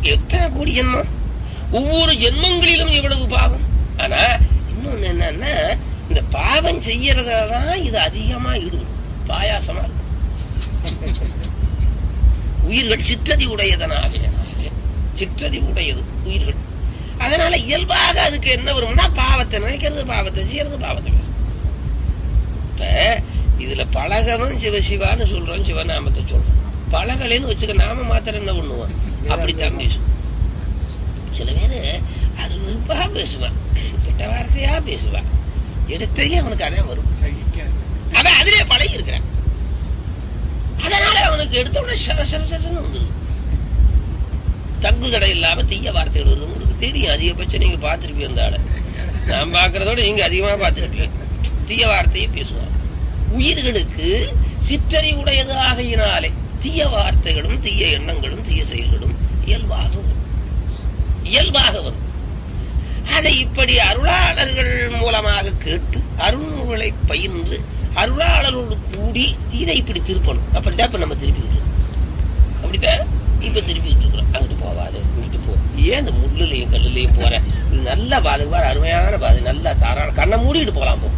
எத்தனை கோடி ஜென்மம் ஒவ்வொரு ஜென்மங்களிலும் எவ்வளவு பாவம் ஆனா இன்னொன்னு என்னன்னா இந்த பாவம் செய்யறதான் இது அதிகமா ஈடுபடும் பாயாசமா இருக்கும் உயிர்கள் சிற்றதி உடையதனாலே சிற்றதி உடையது உயிர்கள் அதனால இயல்பாக அதுக்கு என்ன வரும்னா பாவத்தை நினைக்கிறது பாவத்தை செய்யறது பாவத்தை பேசுறது. இப்ப இதுல பழகவன் சிவசிவான்னு சொல்றோம் சிவநாமத்தை சொல்றோம் பழகலைன்னு வச்சுக்க நாம மாத்திரம் என்ன பண்ணுவோம் அப்படித்தான் பேசுவோம் சில பேரு அருவருப்பா பேசுவான் கெட்ட வார்த்தையா பேசுவான் எடுத்தையே அவனுக்கு அதான் வரும் அவன் அதிலே பழகி இருக்கிறான் அதனால அவனுக்கு எடுத்த உடனே சர சர சரன்னு வந்துருது தங்கு தடை இல்லாம தீய வார்த்தைகள் வருது உங்களுக்கு தெரியும் அதிகபட்சம் நீங்க பார்த்திருப்பீங்க அந்த ஆளை நான் பார்க்கறதோட நீங்க அதிகமா பார்த்திருப்பீங்க தீய வார்த்தையை பேசுவார் உயிர்களுக்கு சிற்றறி உடையது ஆகையினாலே தீய வார்த்தைகளும் தீய எண்ணங்களும் தீய செயல்களும் இயல்பாக வரும் இயல்பாக வரும் அதை இப்படி அருளாளர்கள் மூலமாக கேட்டு அருள்நூல்களை பயின்று அருளாளரோடு கூடி இதை இப்படி திருப்பணும் அப்படித்தான் இப்ப நம்ம திருப்பிக்கிட்டு இருக்கோம் அப்படித்தான் இப்ப திருப்பிக்கிட்டு இருக்கிறோம் அங்கிட்டு போவாது இங்கிட்டு போ ஏன் இந்த முள்ளுலையும் கல்லுலையும் போற இது நல்ல பாதை பாரு அருமையான பாதை நல்ல தாராள கண்ணை மூடிட்டு போலாம் போ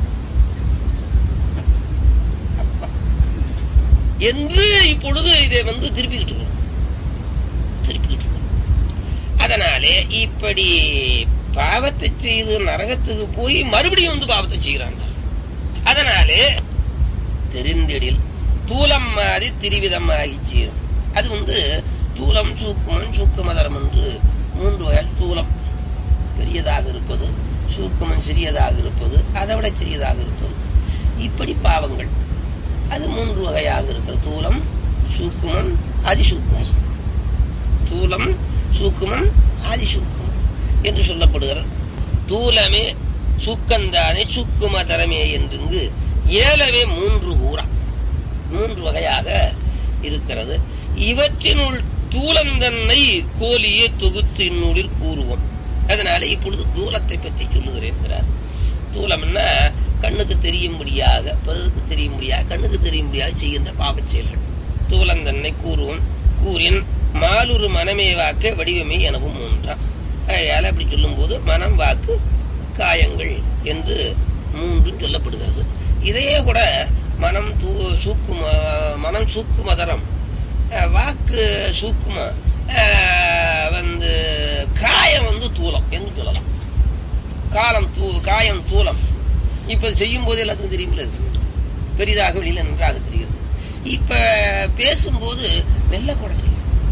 என்று இப்பொழுது இதை வந்து திருப்பிக்கிட்டு இருக்கிறோம் திருப்பிக்கிட்டு இருக்கிறோம் அதனாலே இப்படி பாவத்தை செய்து நரகத்துக்கு போய் மறுபடியும் வந்து பாவத்தை செய்கிறாங்க அதனாலே தெரிந்திடில் தூலம் மாதிரி திரிவிதம் ஆகிச்சு அது வந்து தூலம் சூக்குமன் சூக்குமதரம் என்று மூன்று வகை தூலம் பெரியதாக இருப்பது சூக்குமன் சிறியதாக இருப்பது அதை விட சிறியதாக இருப்பது இப்படி பாவங்கள் அது மூன்று வகையாக இருக்கிறது தூலம் சூக்குமன் அதிசூக்குமன் தூலம் சூக்குமன் அதிசூக்குமன் என்று சொல்லப்படுகிறது தூலமே சூக்கந்தானே சூக்குமதரமே என்று ஏலவே மூன்று ஊரா மூன்று வகையாக இருக்கிறது இவற்றினுள் தூலந்தன்னை கோலியே தொகுத்து இந்நூலில் கூறுவோம் அதனால இப்பொழுது தூலத்தை பற்றி சொல்லுகிறேன் தூலம்னா கண்ணுக்கு தெரியும்படியாக பிறருக்கு தெரியும்படியாக கண்ணுக்கு தெரியும்படியாக செய்கின்ற பாவச் செயல்கள் தூலந்தன்னை கூறுவோம் கூறின் மாலுரு மனமே வாக்க வடிவமே எனவும் மூன்றாம் அதனால அப்படி சொல்லும்போது மனம் வாக்கு காயங்கள் என்று மூன்று சொல்லப்படுகிறது இதையே கூட மனம் தூ சூக்கும மனம் சூக்குமதரம் அஹ், வாக்கு சூக்கும அஹ், வந்து காயம் வந்து தூலம் என்று சொல்லலாம் காலம் தூ காயம் தூலம் இப்ப செய்யும் போது எல்லாத்துக்கும் தெரியுமில்ல இது. பெரிதாக வெளியில நன்றாக தெரிகிறது இப்ப பேசும்போது மெல்ல கூட செய்யும்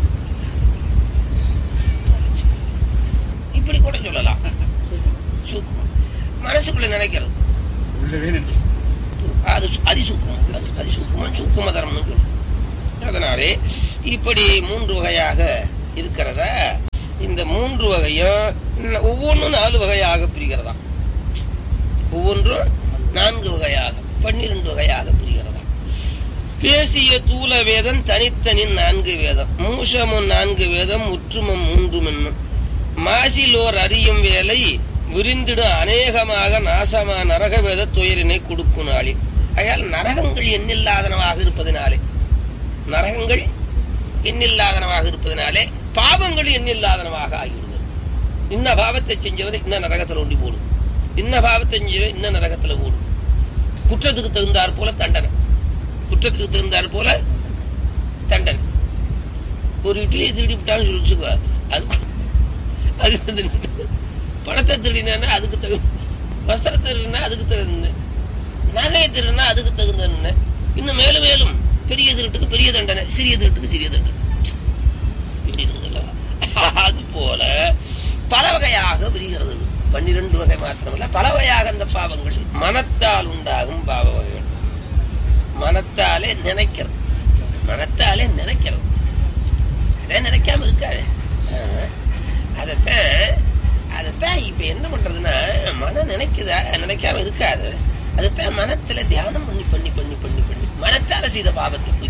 இப்படி கூட சொல்லலாம் சூக்குமம் மனசுக்குள்ள நினைக்கிறது உள்ளவே நின்று அது சு- அதிசூக்குமம் அது அதிசூக்குமம் சூக்குமதரம்னு சொல்லும் அதனாலே இப்படி மூன்று வகையாக இருக்கிறத இந்த மூன்று வகையும் ந- ஒவ்வொன்றும் நாலு வகையாக பிரிகிறதா ஒவ்வொன்றும் நான்கு வகையாக பன்னிரண்டு வகையாக பிரிகிறதா பேசிய தூல வேதம் தனித்தனி நான்கு வேதம் மூஷமும் நான்கு வேதம் முற்றுமம் மூன்று என்னும் மாசிலோர் அறியும் வேலை விரிந்திடும் அநேகமாக நாசமா நரக வேத துயரினை கொடுக்கும் நாளில் ஆகையால் நரகங்கள் எண்ணில்லாதனவாக இருப்பதனாலே நரகங்கள் எண்ணில்லாதனவாக இருப்பதனாலே பாவங்கள் எண்ணில்லாதனவாக ஆகிவிடுகிறது இன்ன பாவத்தை செஞ்சவரை இன்ன நரகத்துல ஒண்டி போடும் இன்ன பாவத்தை செஞ்சவரை இன்ன நரகத்துல போடும் குற்றத்துக்கு தகுந்தாற் போல தண்டனை குற்றத்துக்கு தகுந்தாற் போல தண்டனை ஒரு இட்லியை திருடி விட்டான்னு சொல்லி வச்சுக்கோ அதுக்கு அது வந்து பணத்தை திருடினா அதுக்கு தகுந்த வஸ்திரத்தை திருடினா அதுக்கு தகுந்த நகையை திருடினா அதுக்கு தகுந்த இன்னும் மேலும் மேலும் பெரிய திருட்டுக்கு பெரிய தண்டனை சிறிய திருட்டுக்கு சிறிய தண்டனை இப்படி இருக்குதுல்ல அது போல பல வகையாக விரிகிறது இது. பன்னிரண்டு வகை மாத்திரமல்ல பல வகையாக அந்த பாவங்கள் மனத்தால் உண்டாகும் பாவ வகைகள் மனத்தாலே நினைக்கிறது மனத்தாலே நினைக்கிறது அதே நினைக்காம இருக்காது அதைத்தான் அதைத்தான் இப்ப என்ன பண்றதுன்னா மனம் நினைக்குதா நினைக்காம இருக்காது அதைத்தான் மனத்துல தியானம் பண்ணி பண்ணி பண்ணி பண்ணி பண்ணி மனத்தால செய்த பாவத்தை போய்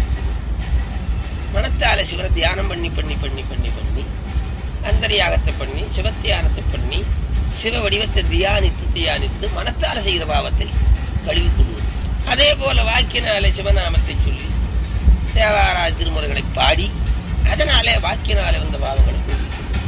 மனத்தால சிவனை தியானம் பண்ணி பண்ணி பண்ணி பண்ணி பண்ணி அந்தரியாகத்தை பண்ணி சிவத்தியானத்தை பண்ணி சிவ வடிவத்தை தியானித்து தியானித்து மனத்தால செய்கிற பாவத்தை கழுவி கொள்வது அதே போல வாக்கினாலே சிவநாமத்தை சொல்லி தேவாரா திருமுறைகளை பாடி அதனாலே வாக்கினாலே வந்த பாவங்களை கழுவி கொள்வது.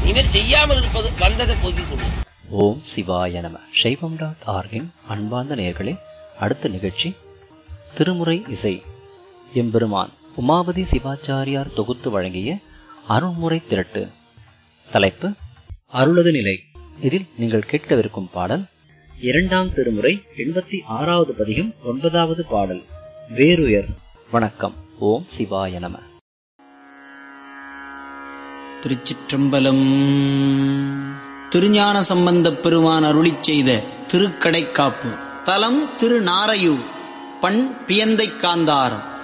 இனிமேல் செய்யாமல் இருப்பது வந்ததை போக்கிக் கொள்வது ஓம் சிவாய நம சைவம் டாட் ஆர்கின் அன்பார்ந்த நேயர்களே அடுத்த நிகழ்ச்சி திருமுறை இசை எம்பெருமான் உமாபதி சிவாச்சாரியார் தொகுத்து வழங்கிய அருள்முறை திரட்டு தலைப்பு அருளது நிலை இதில் நீங்கள் கேட்கவிருக்கும் பாடல் இரண்டாம் திருமுறை எண்பத்தி ஆறாவது பதிகம் ஒன்பதாவது பாடல் வேறுயர் வணக்கம் ஓம் சிவாய நம திருச்சிற்றம்பலம் திருஞான சம்பந்தப் பெருமான் அருளிச் செய்த திருக்கடைக்காப்பு தலம் திருநாரையூர் பண் பியந்தைக் காந்தாரம்